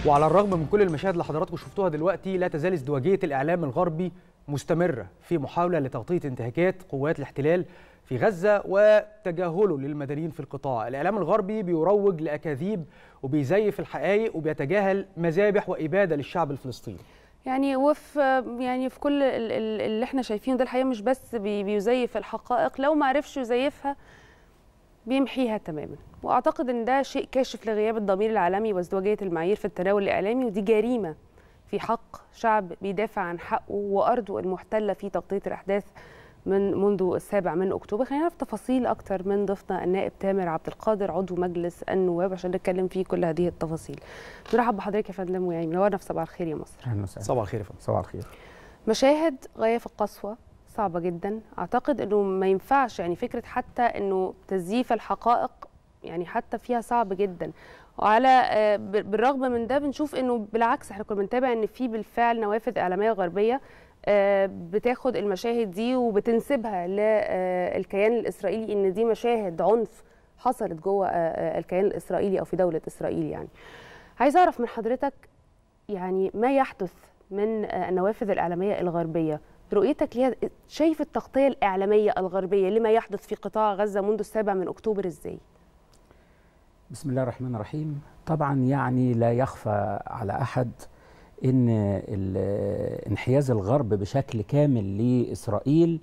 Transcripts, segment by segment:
وعلى الرغم من كل المشاهد اللي حضراتكم شفتوها دلوقتي لا تزال ازدواجيه الاعلام الغربي مستمره في محاوله لتغطيه انتهاكات قوات الاحتلال في غزه وتجاهله للمدنيين في القطاع، الاعلام الغربي بيروج لاكاذيب وبيزيف الحقائق وبيتجاهل مذابح واباده للشعب الفلسطيني. يعني وفي يعني في كل ال- ال- اللي احنا شايفينه ده الحقيقه مش بس بي- بيزيف الحقائق لو ما عرفش يزيفها بيمحيها تماما واعتقد ان ده شيء كاشف لغياب الضمير العالمي وازدواجيه المعايير في التناول الاعلامي ودي جريمه في حق شعب بيدافع عن حقه وارضه المحتله في تغطيه الاحداث من منذ السابع من اكتوبر خلينا نعرف تفاصيل اكتر من ضيفنا النائب تامر عبد القادر عضو مجلس النواب عشان نتكلم فيه كل هذه التفاصيل نرحب بحضرتك يا فندم ويعني منورنا في صباح الخير يا مصر اهلا وسهلا صباح الخير يا فندم. صباح الخير مشاهد غايه في القسوه صعبه جدا اعتقد انه ما ينفعش يعني فكره حتى انه تزييف الحقائق يعني حتى فيها صعب جدا وعلى آه، ب- بالرغم من ده بنشوف انه بالعكس احنا كنا بنتابع ان في بالفعل نوافذ اعلاميه غربيه آه، بتاخد المشاهد دي وبتنسبها للكيان الاسرائيلي ان دي مشاهد عنف حصلت جوه آه، آه، الكيان الاسرائيلي او في دوله اسرائيل يعني عايز اعرف من حضرتك يعني ما يحدث من آه، النوافذ الإعلامية الغربية رؤيتك ليها شايف التغطية الإعلامية الغربية لما يحدث في قطاع غزة منذ السابع من أكتوبر إزاي؟ بسم الله الرحمن الرحيم طبعا يعني لا يخفى على احد ان ال- انحياز الغرب بشكل كامل لاسرائيل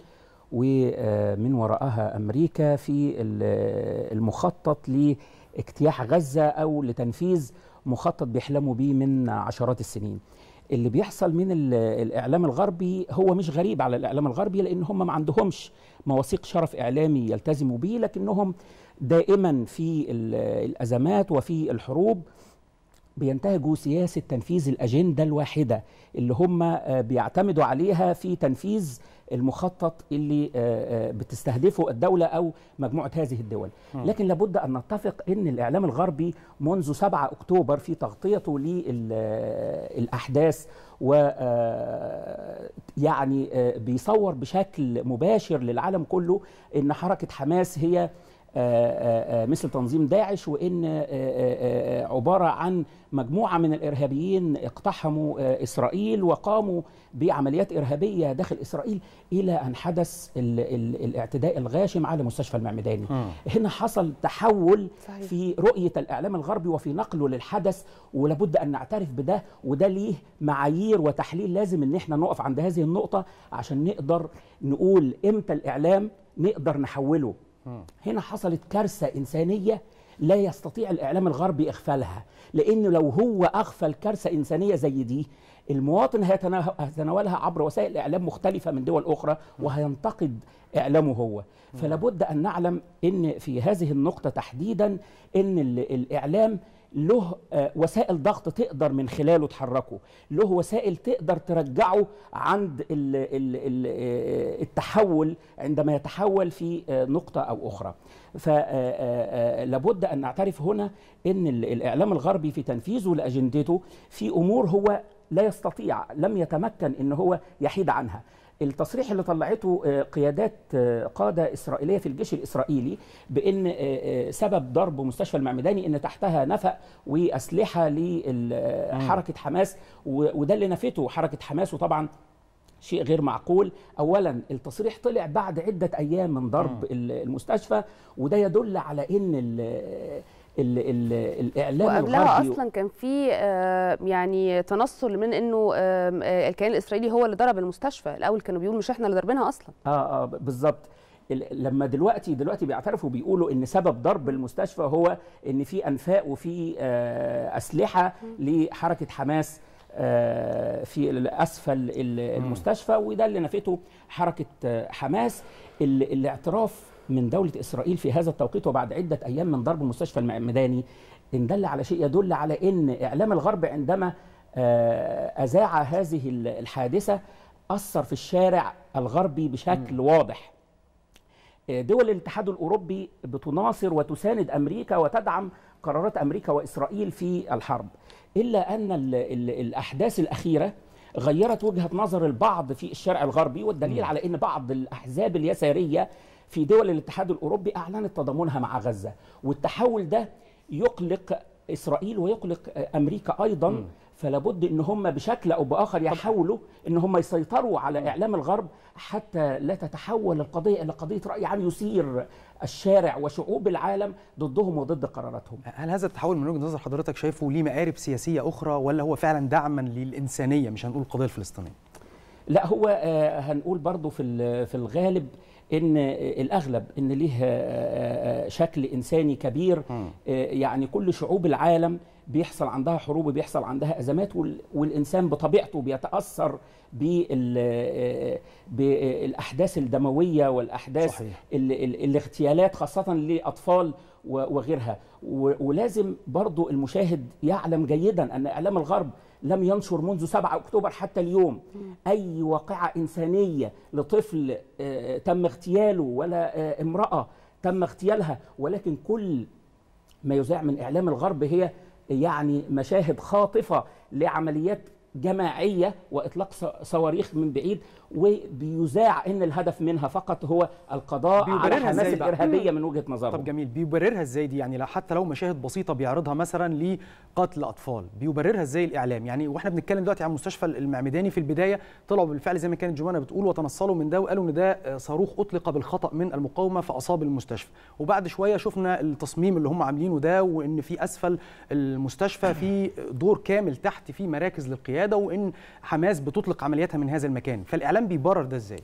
ومن وراءها امريكا في ال- المخطط لاجتياح غزه او لتنفيذ مخطط بيحلموا بيه من عشرات السنين اللي بيحصل من ال- الاعلام الغربي هو مش غريب على الاعلام الغربي لان هم ما عندهمش مواثيق شرف اعلامي يلتزموا بيه لكنهم دائما في ال- الازمات وفي الحروب بينتهجوا سياسه تنفيذ الاجنده الواحده اللي هم آه، بيعتمدوا عليها في تنفيذ المخطط اللي آه، آه، بتستهدفه الدوله او مجموعه هذه الدول لكن لابد ان نتفق ان الاعلام الغربي منذ 7 اكتوبر في تغطيته للاحداث و آه، يعني آه، بيصور بشكل مباشر للعالم كله ان حركه حماس هي آه، آه، آه، مثل تنظيم داعش وان آه، آه، آه، عباره عن مجموعه من الارهابيين اقتحموا آه، اسرائيل وقاموا بعمليات ارهابيه داخل اسرائيل الى ان حدث ال ال الاعتداء الغاشم على مستشفى المعمداني. هنا حصل تحول صحيح. في رؤيه الاعلام الغربي وفي نقله للحدث ولابد ان نعترف بده وده ليه معايير وتحليل لازم ان احنا نقف عند هذه النقطه عشان نقدر نقول امتى الاعلام نقدر نحوله هنا حصلت كارثه انسانيه لا يستطيع الاعلام الغربي اغفالها لانه لو هو اغفل كارثه انسانيه زي دي المواطن هيتنا- هيتناولها عبر وسائل اعلام مختلفه من دول اخرى وهينتقد اعلامه هو فلا بد ان نعلم ان في هذه النقطه تحديدا ان ال- الاعلام له آه، وسائل ضغط تقدر من خلاله تحركه له وسائل تقدر ترجعه عند ال ال ال آه، التحول عندما يتحول في آه، نقطة أو أخرى فلابد أن نعترف هنا أن ال- الإعلام الغربي في تنفيذه لأجندته في أمور هو لا يستطيع لم يتمكن أن هو يحيد عنها التصريح اللي طلعته آه، قيادات آه، قادة إسرائيلية في الجيش الإسرائيلي بأن آه، آه، سبب ضرب مستشفى المعمداني أن تحتها نفق وأسلحة لحركة حماس و- وده اللي نفته حركة حماس وطبعا شيء غير معقول اولا التصريح طلع بعد عده ايام من ضرب ال- المستشفى وده يدل على ان ال ال ال الاعلام وقبلها الغربي أصلا كان في آه، يعني تنصل من إنه آم، آه، الكيان الإسرائيلي هو اللي ضرب المستشفى الأول كانوا بيقولوا مش إحنا اللي ضاربينها أصلا اه اه بالظبط ال- لما دلوقتي دلوقتي بيعترفوا بيقولوا ان سبب ضرب المستشفى هو ان في انفاق وفي آه اسلحه لحركه حماس آه في اسفل ال- المستشفى وده اللي نفته حركه آه، حماس ال- الاعتراف من دوله اسرائيل في هذا التوقيت وبعد عده ايام من ضرب المستشفى المعمداني ان دل على شيء يدل على ان اعلام الغرب عندما آه، اذاع هذه ال- الحادثه اثر في الشارع الغربي بشكل واضح دول الاتحاد الاوروبي بتناصر وتساند امريكا وتدعم قرارات امريكا واسرائيل في الحرب الا ان ال ال الاحداث الاخيره غيرت وجهه نظر البعض في الشارع الغربي والدليل على ان بعض الاحزاب اليساريه في دول الاتحاد الاوروبي اعلنت تضامنها مع غزه والتحول ده يقلق اسرائيل ويقلق امريكا ايضا فلا بد ان هم بشكل او باخر يحاولوا ان هم يسيطروا على اعلام الغرب حتى لا تتحول القضيه الى قضيه راي عام يثير الشارع وشعوب العالم ضدهم وضد قراراتهم هل هذا التحول من وجهه نظر حضرتك شايفه ليه مآرب سياسيه اخرى ولا هو فعلا دعما للانسانيه مش هنقول القضيه الفلسطينيه لا هو آه، هنقول برضو في ال- في الغالب ان الاغلب ان ليه آه، آه، شكل انساني كبير آه، يعني كل شعوب العالم بيحصل عندها حروب وبيحصل عندها ازمات وال- والانسان بطبيعته بيتاثر بال- آه، بالاحداث الدمويه والاحداث صحيح. ال- ال- الاغتيالات خاصه لاطفال و- وغيرها و- ولازم برضو المشاهد يعلم جيدا ان اعلام الغرب لم ينشر منذ 7 اكتوبر حتى اليوم اي واقعه انسانيه لطفل آه، تم اغتياله ولا آه، امراه تم اغتيالها ولكن كل ما يذاع من اعلام الغرب هي يعني مشاهد خاطفه لعمليات جماعيه واطلاق ص- صواريخ من بعيد وبيذاع ان الهدف منها فقط هو القضاء على بيبررها حماس إزاي بقى؟ الارهابيه من وجهه نظرهم طب جميل بيبررها ازاي دي يعني لا- حتى لو مشاهد بسيطه بيعرضها مثلا لقتل اطفال بيبررها ازاي الاعلام يعني واحنا بنتكلم دلوقتي عن مستشفى المعمداني في البدايه طلعوا بالفعل زي ما كانت جوانا بتقول وتنصلوا من ده وقالوا ان ده آه، صاروخ اطلق بالخطا من المقاومه فاصاب المستشفى وبعد شويه شفنا التصميم اللي هم عاملينه ده وان في اسفل المستشفى في دور كامل تحت في مراكز للقياده وان حماس بتطلق عملياتها من هذا المكان فالاعلام بيبرر ده ازاي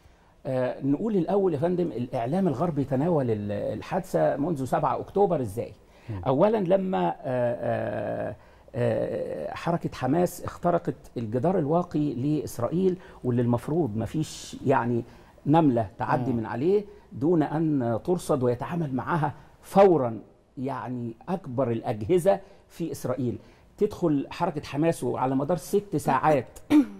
آه نقول الاول يا فندم الاعلام الغربي تناول ال- الحادثه منذ 7 اكتوبر ازاي اولا لما آه آه آه، حركة حماس اخترقت الجدار الواقي لإسرائيل واللي المفروض ما فيش يعني نملة تعدي من عليه دون أن ترصد ويتعامل معها فورا يعني أكبر الأجهزة في إسرائيل تدخل حركة حماس وعلى مدار ست ساعات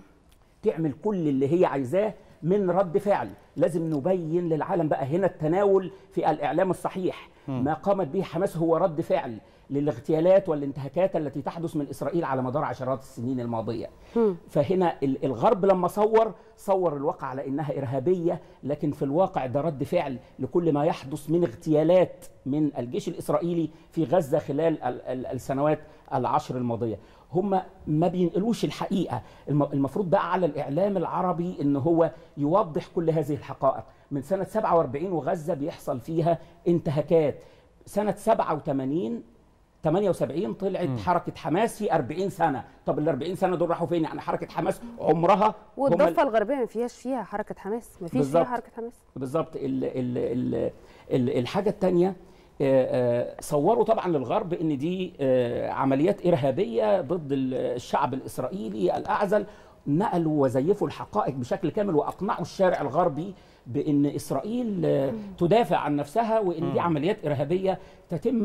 تعمل كل اللي هي عايزاه من رد فعل لازم نبين للعالم بقى هنا التناول في الإعلام الصحيح ما قامت به حماس هو رد فعل للاغتيالات والانتهاكات التي تحدث من إسرائيل على مدار عشرات السنين الماضية فهنا ال- الغرب لما صور صور الواقع على إنها إرهابية لكن في الواقع ده رد فعل لكل ما يحدث من اغتيالات من الجيش الإسرائيلي في غزة خلال ال- ال- السنوات العشر الماضية هم ما بينقلوش الحقيقه الم- المفروض بقى على الاعلام العربي ان هو يوضح كل هذه الحقائق من سنه 47 وغزه بيحصل فيها انتهاكات سنه 87 78 طلعت م. حركه حماس في 40 سنه طب ال 40 سنه دول راحوا فين يعني حركه حماس عمرها هم والضفه الغربيه ما فيهاش فيها حركه حماس ما فيش فيها بالظبط. حركه حماس بالظبط ال ال ال ال الحاجه الثانيه صوروا طبعا للغرب ان دي آه، عمليات ارهابيه ضد ال- الشعب الاسرائيلي الاعزل نقلوا وزيفوا الحقائق بشكل كامل واقنعوا الشارع الغربي بان اسرائيل آه، تدافع عن نفسها وان دي عمليات ارهابيه تتم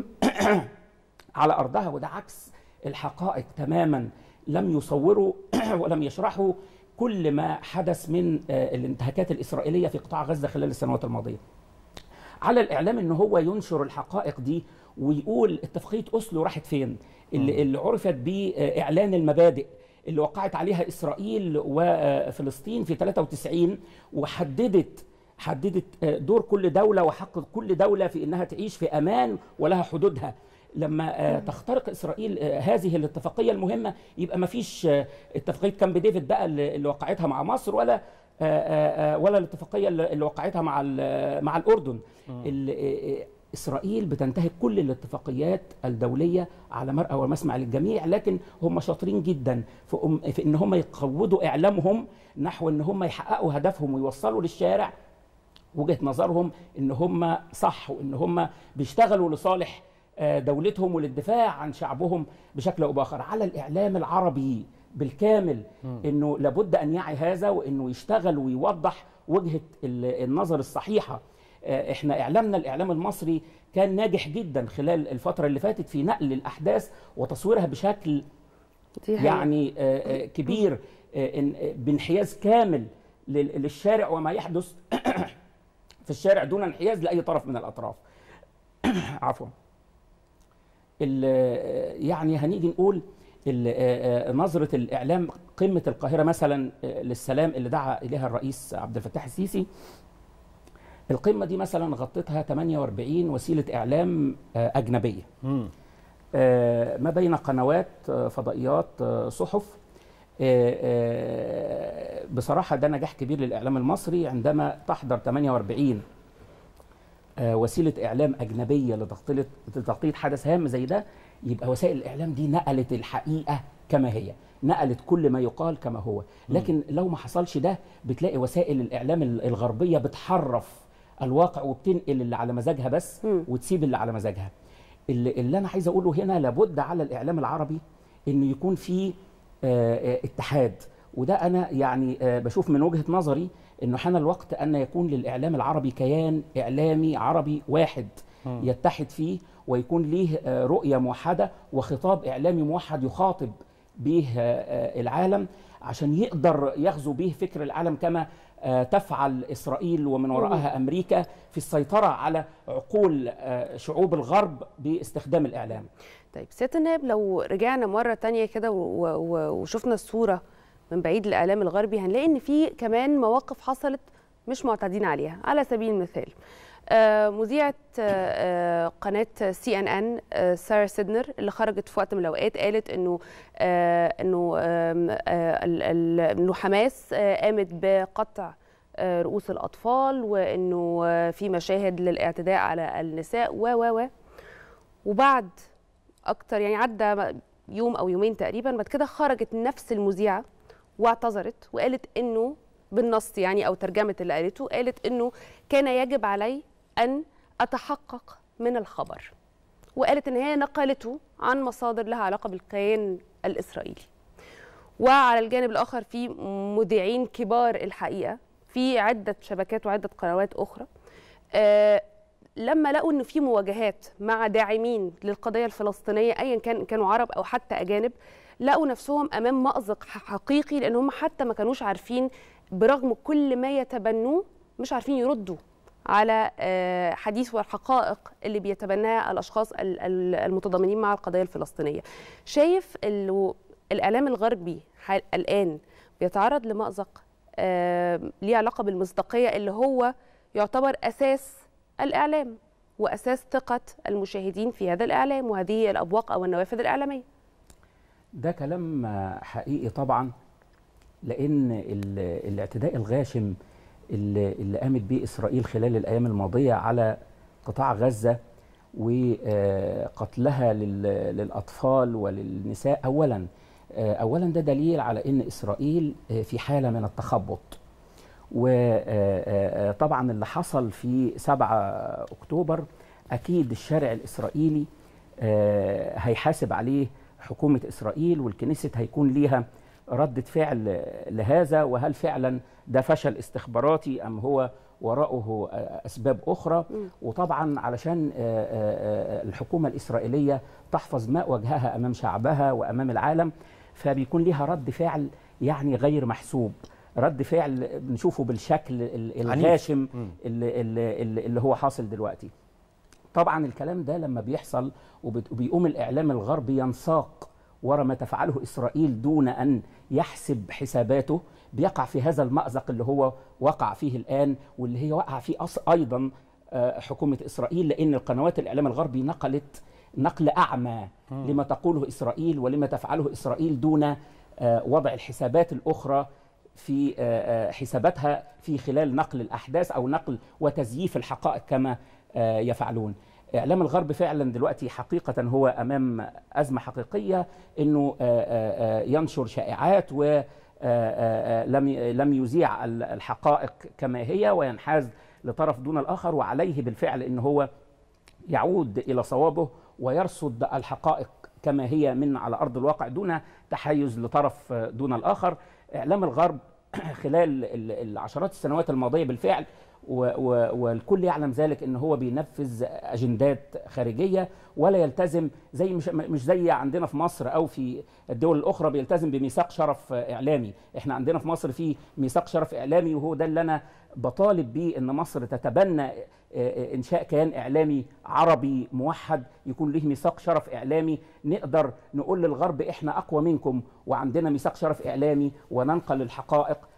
على ارضها وده عكس الحقائق تماما لم يصوروا ولم يشرحوا كل ما حدث من آه، الانتهاكات الاسرائيليه في قطاع غزه خلال السنوات الماضيه. على الاعلام ان هو ينشر الحقائق دي ويقول اتفاقيه اوسلو راحت فين؟ اللي, اللي عرفت باعلان المبادئ اللي وقعت عليها اسرائيل وفلسطين في 93 وحددت حددت آه، دور كل دوله وحق كل دوله في انها تعيش في امان ولها حدودها لما آه، تخترق اسرائيل آه، هذه الاتفاقيه المهمه يبقى ما فيش آه، اتفاقيه كامب ديفيد بقى اللي اللي وقعتها مع مصر ولا آه، آه، آه، ولا الاتفاقيه اللي اللي وقعتها مع ال- مع الاردن ال- آه، آه، اسرائيل بتنتهك كل الاتفاقيات الدوليه على مرأى ومسمع للجميع لكن هم شاطرين جدا في, أم- في ان هم يقودوا اعلامهم نحو ان هم يحققوا هدفهم ويوصلوا للشارع وجهه نظرهم ان هم صح وان هم بيشتغلوا لصالح آه، دولتهم وللدفاع عن شعبهم بشكل او باخر على الاعلام العربي بالكامل انه لابد ان يعي هذا وانه يشتغل ويوضح وجهه ال- النظر الصحيحه آه، احنا اعلامنا الاعلام المصري كان ناجح جدا خلال الفتره اللي فاتت في نقل الاحداث وتصويرها بشكل دي حقيقة. يعني آه، آه، كبير آه، إن- آه، بانحياز كامل لل- للشارع وما يحدث في الشارع دون انحياز لاي طرف من الاطراف عفوا ال- يعني هنيجي نقول ال- آه، آه، نظره الاعلام قمه القاهره مثلا آه، للسلام اللي دعا اليها الرئيس عبد الفتاح السيسي القمه دي مثلا غطتها 48 وسيله اعلام آه، اجنبيه مم. آه، ما بين قنوات آه، فضائيات آه، صحف آه، آه، بصراحة ده نجاح كبير للإعلام المصري عندما تحضر 48 آه، وسيلة إعلام أجنبية لتغطية لتغطية حدث هام زي ده يبقى وسائل الإعلام دي نقلت الحقيقة كما هي نقلت كل ما يقال كما هو لكن لو ما حصلش ده بتلاقي وسائل الإعلام ال- الغربية بتحرف الواقع وبتنقل اللي على مزاجها بس مم. وتسيب اللي على مزاجها اللي, اللي أنا عايز أقوله هنا لابد على الإعلام العربي إنه يكون فيه آه، آه، اتحاد وده انا يعني آه، بشوف من وجهه نظري انه حان الوقت ان يكون للاعلام العربي كيان اعلامي عربي واحد يتحد فيه ويكون ليه آه، رؤيه موحده وخطاب اعلامي موحد يخاطب به آه، آه، العالم عشان يقدر يغزو به فكر العالم كما آه، تفعل اسرائيل ومن وراءها امريكا في السيطره على عقول آه، شعوب الغرب باستخدام الاعلام طيب سياده النائب لو رجعنا مره تانية كده و- و- وشفنا الصوره من بعيد الاعلام الغربي هنلاقي ان في كمان مواقف حصلت مش معتادين عليها على سبيل المثال آه، مذيعة آه، آه، قناة سي ان ان سارة سيدنر اللي خرجت في وقت من الأوقات قالت إنه آه، إنه آم، آه، ال- ال- إنه حماس آه، قامت بقطع آه، رؤوس الأطفال وإنه آه، في مشاهد للاعتداء على النساء و و و وبعد اكتر يعني عدى يوم او يومين تقريبا بعد كده خرجت نفس المذيعه واعتذرت وقالت انه بالنص يعني او ترجمه اللي قالته قالت انه كان يجب علي ان اتحقق من الخبر وقالت ان هي نقلته عن مصادر لها علاقه بالكيان الاسرائيلي وعلى الجانب الاخر في مذيعين كبار الحقيقه في عده شبكات وعده قنوات اخرى آه لما لقوا ان في مواجهات مع داعمين للقضيه الفلسطينيه ايا كان كانوا عرب او حتى اجانب لقوا نفسهم امام مازق ح- حقيقي لان هم حتى ما كانوش عارفين برغم كل ما يتبنوه مش عارفين يردوا على آه، حديث والحقائق اللي بيتبناها الاشخاص ال- ال- المتضامنين مع القضيه الفلسطينيه شايف ال- الاعلام الغربي حال- الان بيتعرض لمازق آه، ليه علاقه بالمصداقيه اللي هو يعتبر اساس الاعلام واساس ثقه المشاهدين في هذا الاعلام وهذه الابواق او النوافذ الاعلاميه ده كلام آه، حقيقي طبعا لان ال- الاعتداء الغاشم اللي, اللي قامت به اسرائيل خلال الايام الماضيه على قطاع غزه وقتلها لل- للاطفال وللنساء اولا آه، اولا ده دليل على ان اسرائيل آه، في حاله من التخبط وطبعا اللي حصل في 7 اكتوبر اكيد الشارع الاسرائيلي آه، هيحاسب عليه حكومه اسرائيل والكنيسة هيكون ليها ردة فعل لهذا وهل فعلا ده فشل استخباراتي ام هو وراءه آه، اسباب اخرى وطبعا علشان آه، آه، آه، الحكومه الاسرائيليه تحفظ ماء وجهها امام شعبها وامام العالم فبيكون ليها رد فعل يعني غير محسوب رد فعل بنشوفه بالشكل ال- عنيف. الغاشم مم. اللي, اللي, اللي اللي هو حاصل دلوقتي طبعا الكلام ده لما بيحصل وبت- وبيقوم الاعلام الغربي ينساق ورا ما تفعله اسرائيل دون ان يحسب حساباته بيقع في هذا المأزق اللي هو وقع فيه الان واللي هي وقع فيه أص- ايضا آه، حكومه اسرائيل لان القنوات الاعلام الغربي نقلت نقل اعمى لما تقوله اسرائيل ولما تفعله اسرائيل دون آه، وضع الحسابات الاخرى في آه، آه، حساباتها في خلال نقل الاحداث او نقل وتزييف الحقائق كما آه، يفعلون. اعلام الغرب فعلا دلوقتي حقيقه هو امام ازمه حقيقيه انه آه، آه، آه، ينشر شائعات و آه، آه، آه، لم لم يذيع ال- الحقائق كما هي وينحاز لطرف دون الاخر وعليه بالفعل ان هو يعود الى صوابه ويرصد الحقائق كما هي من على ارض الواقع دون تحيز لطرف دون الاخر اعلام الغرب خلال ال- العشرات السنوات الماضيه بالفعل و- و- والكل يعلم ذلك ان هو بينفذ اجندات خارجيه ولا يلتزم زي مش مش زي عندنا في مصر او في الدول الاخرى بيلتزم بميثاق شرف اعلامي احنا عندنا في مصر في ميثاق شرف اعلامي وهو ده اللي انا بطالب بيه ان مصر تتبنى آه، انشاء كيان اعلامي عربي موحد يكون له ميثاق شرف اعلامي نقدر نقول للغرب احنا اقوى منكم وعندنا ميثاق شرف اعلامي وننقل الحقائق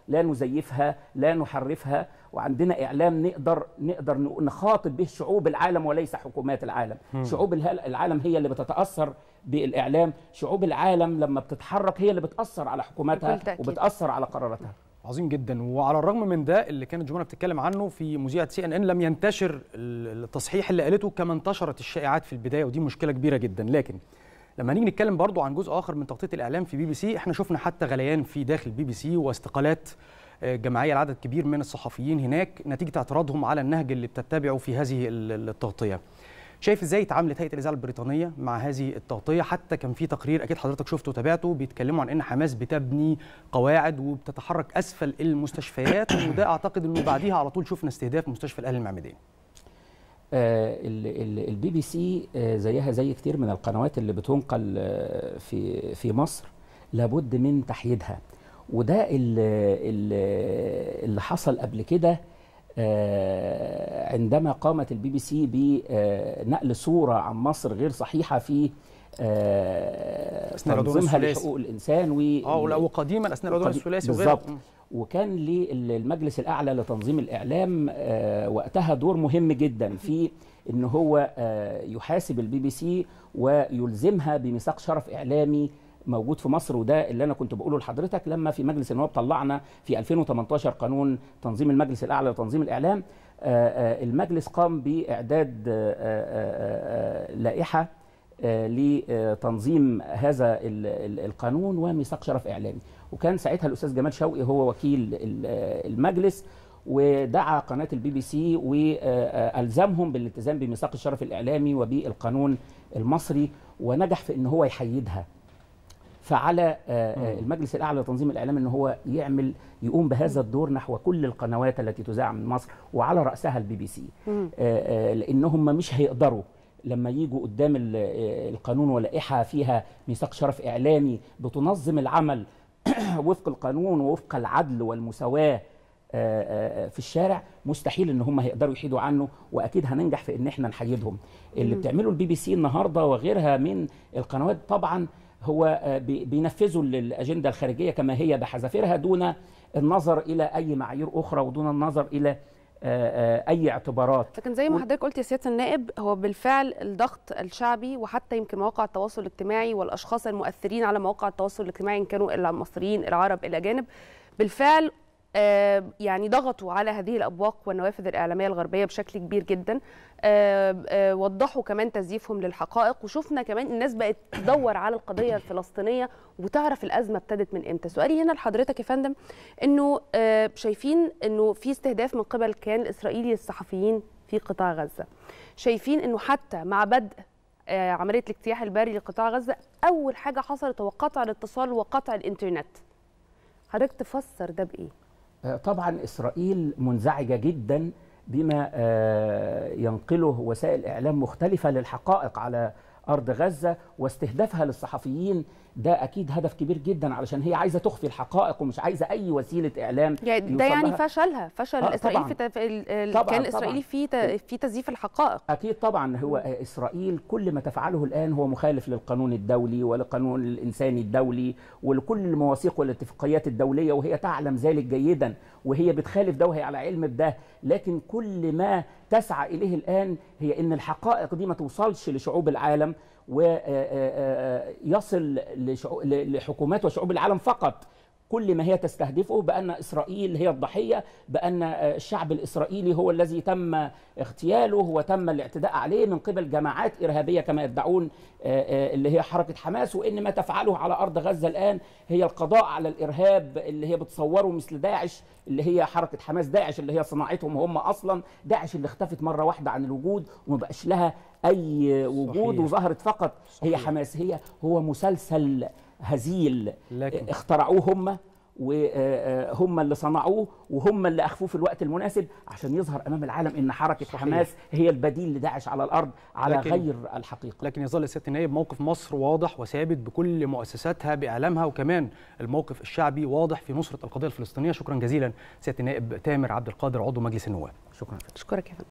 لا نزيفها لا نحرفها وعندنا اعلام نقدر نقدر نخاطب به شعوب العالم وليس حكومات العالم شعوب الهل- العالم هي اللي بتتاثر بالاعلام شعوب العالم لما بتتحرك هي اللي بتاثر على حكوماتها بكل تأكيد. وبتاثر على قراراتها عظيم جدا وعلى الرغم من ده اللي كانت جمانة بتتكلم عنه في مذيعة سي ان ان لم ينتشر ال- التصحيح اللي قالته كما انتشرت الشائعات في البداية ودي مشكلة كبيرة جدا لكن لما نيجي نتكلم برضو عن جزء آخر من تغطية الإعلام في بي بي سي احنا شفنا حتى غليان في داخل بي بي سي واستقالات آه، جماعية لعدد كبير من الصحفيين هناك نتيجة اعتراضهم على النهج اللي بتتبعه في هذه ال- ال- التغطية شايف ازاي اتعاملت هيئه الاذاعه البريطانيه مع هذه التغطيه حتى كان في تقرير اكيد حضرتك شفته وتابعته بيتكلموا عن ان حماس بتبني قواعد وبتتحرك اسفل المستشفيات وده اعتقد انه بعديها على طول شفنا استهداف مستشفى الاهلي المعمداني البي بي سي زيها زي كتير من القنوات اللي بتنقل آه، في في مصر لابد من تحييدها وده ال- ال- اللي حصل قبل كده آه، عندما قامت البي بي سي بنقل صوره عن مصر غير صحيحه في آه، أثناء العدوان تنظيمها الثلاثي. لحقوق الانسان و اه لا، وقديما اثناء العدوان قديم- الثلاثي وغيره بالظبط. وكان للمجلس الاعلى لتنظيم الاعلام آه، وقتها دور مهم جدا في ان هو آه، يحاسب البي بي سي ويلزمها بميثاق شرف اعلامي موجود في مصر وده اللي انا كنت بقوله لحضرتك لما في مجلس النواب طلعنا في 2018 قانون تنظيم المجلس الاعلى لتنظيم الاعلام آه، آه، المجلس قام باعداد آه، آه، آه، لائحه آه، لتنظيم هذا ال- ال- القانون وميثاق شرف اعلامي وكان ساعتها الاستاذ جمال شوقي هو وكيل ال- آه، المجلس ودعا قناه البي بي سي والزمهم بالالتزام بميثاق الشرف الاعلامي وبالقانون المصري ونجح في ان هو يحيدها فعلى آه، آه، المجلس الاعلى لتنظيم الاعلام ان هو يعمل يقوم بهذا الدور نحو كل القنوات التي تذاع من مصر وعلى راسها البي بي سي مم. آه، آه، لانهم مش هيقدروا لما يجوا قدام ال- آه، القانون ولائحه فيها ميثاق شرف اعلامي بتنظم العمل وفق القانون ووفق العدل والمساواه آه، آه، في الشارع مستحيل ان هم هيقدروا يحيدوا عنه واكيد هننجح في ان احنا نحيدهم اللي مم. بتعمله البي بي سي النهارده وغيرها من القنوات طبعا هو آه، بي- بينفذوا الاجنده الخارجيه كما هي بحذافيرها دون النظر الى اي معايير اخرى ودون النظر الى آه، آه، اي اعتبارات لكن زي ما و- حضرتك قلت يا سياده النائب هو بالفعل الضغط الشعبي وحتى يمكن مواقع التواصل الاجتماعي والاشخاص المؤثرين على مواقع التواصل الاجتماعي ان كانوا المصريين العرب الاجانب بالفعل آه، يعني ضغطوا على هذه الابواق والنوافذ الاعلاميه الغربيه بشكل كبير جدا آه، آه، وضحوا كمان تزييفهم للحقائق وشفنا كمان الناس بقت تدور على القضيه الفلسطينيه وتعرف الازمه ابتدت من امتى سؤالي هنا لحضرتك يا فندم انه آه، شايفين انه في استهداف من قبل الكيان الاسرائيلي للصحفيين في قطاع غزه شايفين انه حتى مع بدء آه، عمليه الاجتياح البري لقطاع غزه اول حاجه حصلت هو قطع الاتصال وقطع الانترنت حضرتك تفسر ده بايه آه، طبعا اسرائيل منزعجه جدا بما آه، ينقله وسائل اعلام مختلفه للحقائق على ارض غزه واستهدافها للصحفيين ده اكيد هدف كبير جدا علشان هي عايزه تخفي الحقائق ومش عايزه اي وسيله اعلام يعني ده يوصل يعني لها. فشلها فشل آه، الاسرائيلي طبعاً. في تف... ال- ال- طبعاً، الكيان طبعاً. الاسرائيلي في ت... في تزييف الحقائق أكيد طبعا هو آه، إسرائيل كل ما تفعله الآن هو مخالف للقانون الدولي ولقانون الإنساني الدولي ولكل المواثيق والاتفاقيات الدولية وهي تعلم ذلك جيدا وهي بتخالف ده وهي على علم بده لكن كل ما تسعى إليه الآن هي إن الحقائق دي ما توصلش لشعوب العالم ويصل لحكومات وشعوب العالم فقط كل ما هي تستهدفه بأن إسرائيل هي الضحية بأن الشعب الإسرائيلي هو الذي تم اغتياله وتم الاعتداء عليه من قبل جماعات إرهابية كما يدعون اللي هي حركة حماس وإن ما تفعله على أرض غزة الآن هي القضاء على الإرهاب اللي هي بتصوره مثل داعش اللي هي حركة حماس داعش اللي هي صناعتهم هم أصلا داعش اللي اختفت مرة واحدة عن الوجود وما بقاش لها أي وجود صحيح. وظهرت فقط هي صحيح. حماس هي هو مسلسل هزيل لكن اخترعوه هم وهم اللي صنعوه وهم اللي اخفوه في الوقت المناسب عشان يظهر امام العالم ان حركه صحيح. حماس هي البديل لداعش على الارض على لكن- غير الحقيقه لكن يظل سياده النائب موقف مصر واضح وثابت بكل مؤسساتها باعلامها وكمان الموقف الشعبي واضح في نصره القضيه الفلسطينيه شكرا جزيلا سياده النائب تامر عبد القادر عضو مجلس النواب شكرا اشكرك يا فندم